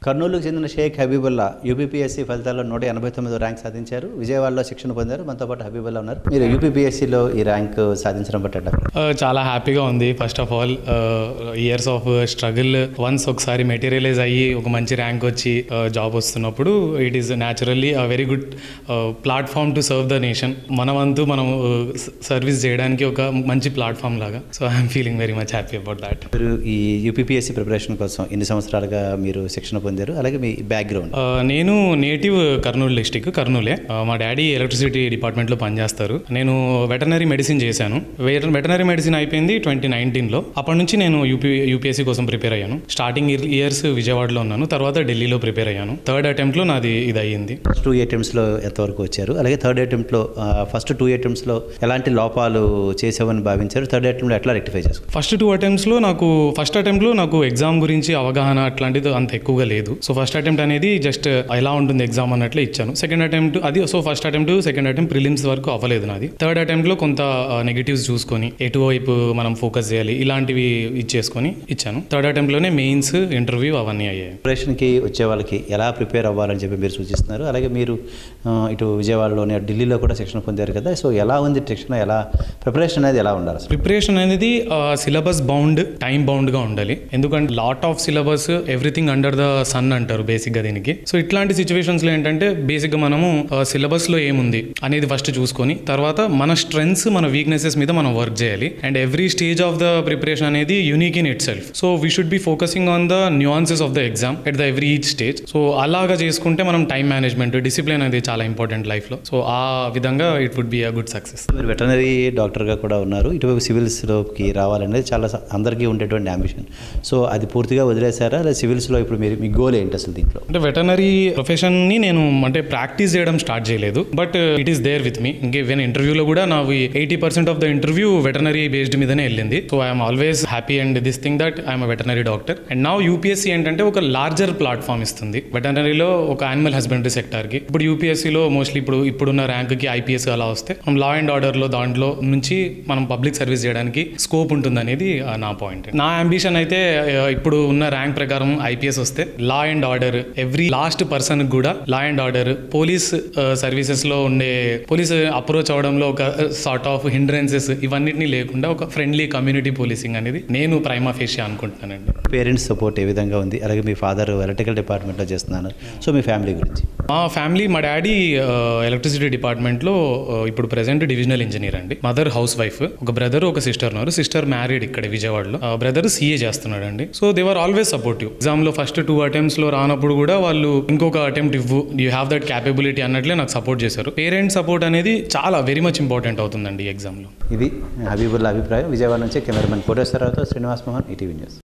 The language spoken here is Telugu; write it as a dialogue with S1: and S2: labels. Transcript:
S1: కర్నూలుకు చెందిన షేక్ హబీబుల్లా యూపీపీఎస్సీ ఫలితాల్లో నూట ఎనభై తొమ్మిదో ర్యాంక్ సాధించారు విజయవాడలో శిక్షణ పొందారు మనతో పాటు హబీబుల్లా ఉన్నారు మీరు యూపీపీఎస్సీలో ఈ ర్యాంక్ సాధించడం బట్టి ఎట్లా?
S2: Uh, చాలా హ్యాపీగా ఉంది first of all years of struggle once ఒకసారి మెటీరియలైజ్ అయ్యి ఒక మంచి ర్యాంక్ వచ్చి జాబ్ వస్తున్నప్పుడు it is naturally a very good platform to serve the nation మన వంతు మనం సర్వీస్ చేయడానికి ఒక మంచి ప్లాట్ఫామ్ లాగా so I'm feeling very much happy about that
S1: మీరు ఈ యూపీపీఎస్సీ ప్రిపరేషన్ కోసం ఎన్ని సంవత్సరాలుగా మీరు శిక్షణ పొందారు అలాగే మీ బ్యాక్గ్రౌండ్
S2: నేను నేటివ్ కర్నూలు డిస్టిక్ కర్నూలే Uh, మా డాడీ ఎలక్ట్రిసిటీ డిపార్ట్మెంట్లో పనిచేస్తారు నేను వెటనరీ మెడిసిన్ చేశాను వెటనరీ మెడిసిన్ అయిపోయింది ట్వంటీ నైన్టీన్లో అప్పటి నుంచి నేను యూపీ యూపీఎస్సీ కోసం ప్రిపేర్ అయ్యాను స్టార్టింగ్ ఇయర్స్ విజయవాడలో ఉన్నాను తర్వాత ఢిల్లీలో ప్రిపేర్ అయ్యాను థర్డ్ అటెంప్ట్లో నాది ఇది అయ్యింది
S1: ఫస్ట్ టూ అటెంప్ట్స్లో ఎంతవరకు వచ్చారు అలాగే థర్డ్ అటెంప్ట్లో ఫస్ట్ టూ అటెంప్ట్స్లో ఎలాంటి లోపాలు చేసావని భావించారు థర్డ్ అటెంప్ట్లో ఎట్లా రెక్టిఫై చేసుకున్నారు
S2: ఫస్ట్ టూ అటెంప్ట్స్లో నాకు ఫస్ట్ అటెంప్ట్లో నాకు ఎగ్జామ్ గురించి అవగాహన అట్లాంటిది అంత ఎక్కువగా లేదు సో ఫస్ట్ అటెంప్ట్ అనేది జస్ట్ ఎలా ఉంటుంది ఎగ్జామ్ అన్నట్లే ఇచ్చాను సెకండ్ అటెంప్ట్ అది so first attempt second attempt prelims వరకు అవ్వలేదు నాది థర్డ్ అటెంప్ట్లో కొంత నెగిటివ్స్ చూసుకొని ఎటువైపు మనం ఫోకస్ చేయాలి ఇలాంటివి ఇచ్చేసుకొని ఇచ్చాను థర్డ్ అటెంప్ట్లోనే మెయిన్స్ ఇంటర్వ్యూ అవన్నీ అయ్యాయి
S1: ప్రిపరేషన్కి వచ్చే వాళ్ళకి ఎలా ప్రిపేర్ అవ్వాలని చెప్పి మీరు సూచిస్తున్నారు అలాగే మీరు ఆ, ఇటు విజయవాడలోని అటు ఢిల్లీలో కూడా శిక్షణ పొందారు కదా సో ఎలా ఉంది శిక్షణ ఎలా ప్రిపరేషన్ అనేది ఎలా ఉండాలి అసలు
S2: ప్రిపరేషన్ అనేది సిలబస్ బౌండ్ టైం బౌండ్గా ఉండాలి ఎందుకంటే lot of syllabus everything under the sun అంటారు బేసిక్గా దీనికి సో ఇట్లాంటి సిచ్యువేషన్స్లో ఏంటంటే బేసిక్గా మనము సిలబస్లో ఏముంది అనేది ఫస్ట్ చూసుకొని తర్వాత మన స్ట్రెంగ్స్ మన వీక్నెసెస్ మీద మనం వర్క్ చేయాలి and every stage of the preparation అనేది unique in itself so we should be focusing on the nuances of the exam at the every each stage so అలాగా చేసుకుంటే మనం టైం మేనేజ్మెంట్ డిసిప్లిన్ అనేది చాలా ఇంపార్టెంట్ లైఫ్లో సో ఆ విధంగా it would be a good success
S1: మీరు వెటనరీ డాక్టర్గా కూడా ఉన్నారు ఇటువైపు సివిల్స్లోకి రావాలనేది చాలా స- అందరికీ ఉండేటువంటి అంబిషన్ సో అది పూర్తిగా వదిలేశారా లేదా సివిల్స్లో ఇప్పుడు మీరు మీ గోల్ ఏంటి అసలు దీంట్లో
S2: అంటే వెటనరీ ప్రొఫెషన్ ని నేను అంటే ప్రాక్టీస్ చేయడం స్టార్ట్ చేయలేదు but it is there with me ఇంకే ఈవెన్ ఇంటర్వ్యూలో కూడా నాకు eighty percent of the interview veterinary based మీదనే వెళ్ళింది so I'm always happy and this thing that I'm veterinary doctor and నా యూపీఎస్సీ ఏంటంటే ఒక లార్జర్ ప్లాట్ఫామ్ ఇస్తుంది వెటనరీలో ఒక యానిమల్ హస్బెండరీ సెక్టర్ కి ఇప్పుడు యూపీఎస్సీలో మోస్ట్లీ ఇప్పుడు ఇప్పుడున్న ర్యాంక్ కి ఐపీఎస్ అలా వస్తే మనం లా అండ్ ఆర్డర్ లో దాంట్లో నుంచి మనం పబ్లిక్ సర్వీస్ చేయడానికి స్కోప్ ఉంటుంది అనేది నా పాయింట్ నా అంబిషన్ అయితే ఆ, ఇప్పుడు ఉన్న ర్యాంక్ ప్రకారం ఐపీఎస్ వస్తే law and order every last person కూడా law and order police services లో ఉండే పోలీస్ అప్రోచ్ అవడంలో ఒక సార్ట్ ఆఫ్ హిండ్రెన్సెస్ ఇవన్నిటిని లేకుండా ఒక ఫ్రెండ్లీ కమ్యూనిటీ పోలీసింగ్ అనేది నేను ప్రైమా ఫేషియా అనుకుంటున్నానండి
S1: పేరెంట్స్ సపోర్ట్ ఏ విధంగా ఉంది అలాగే మీ ఫాదర్ ఎలక్ట్రికల్ డిపార్ట్మెంట్లో చేస్తున్నాను సో మీ ఫ్యామిలీ గురించి
S2: మా ఫ్యామిలీ మా డాడీ ఎలక్ట్రిసిటీ డిపార్ట్మెంట్లో ఇప్పుడు ప్రెసెంట్ డివిజనల్ ఇంజనీర్ అండి మదర్ హౌస్ వైఫ్ ఒక బ్రదర్ ఒక సిస్టర్ ఉన్నారు సిస్టర్ మ్యారీడ్ ఇక్కడ విజయవాడలో బ్రదర్ సీఏ చేస్తున్నాడు అండి so they are always supportive exam లో ఫస్ట్ టూ అటెంప్ట్స్ లో రానప్పుడు కూడా వాళ్ళు ఇంకొక అటెంప్ట్ ఇవ్వు యూ హ్యావ్ దట్ క్యాపబిలిటీ అన్నట్లే నాకు సపోర్ట్ చేశారు పేరెంట్ సపోర్ట్ అనేది చాలా వెరీ మచ్ ఇంపార్టెంట్ అవుతుందండి ఈ ఎగ్జామ్ లో
S1: ఇది హబీబుల్లా అభిప్రాయం విజయవాడ నుంచి కెమెరామెన్ కోటేశ్వరరావుతో శ్రీనివాస్ మోహన్ ఈటీవీ న్యూస్